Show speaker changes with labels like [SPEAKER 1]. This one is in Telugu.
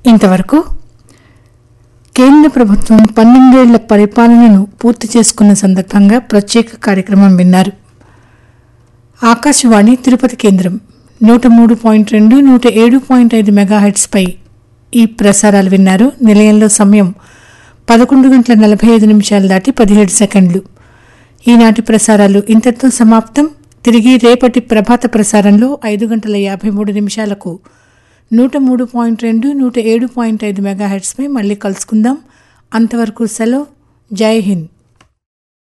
[SPEAKER 1] ఇంతవరకు కేంద్ర ప్రభుత్వం పన్నెండేళ్ల పరిపాలనను పూర్తి చేసుకున్న సందర్భంగా ప్రత్యేక కార్యక్రమం విన్నారు ఆకాశవాణి తిరుపతి కేంద్రం నూట మూడు పాయింట్ రెండు నూట ఏడు పాయింట్ ఐదు మెగాహెట్స్పై ఈ ప్రసారాలు విన్నారు నిలయంలో సమయం పదకొండు గంటల నలభై ఐదు నిమిషాలు దాటి పదిహేడు సెకండ్లు ఈనాటి ప్రసారాలు ఇంతటితో సమాప్తం తిరిగి రేపటి ప్రభాత ప్రసారంలో ఐదు గంటల యాభై మూడు నిమిషాలకు నూట మూడు పాయింట్ రెండు నూట ఏడు పాయింట్ ఐదు మెగాహెట్స్పై మళ్ళీ కలుసుకుందాం అంతవరకు సెలవు జై హింద్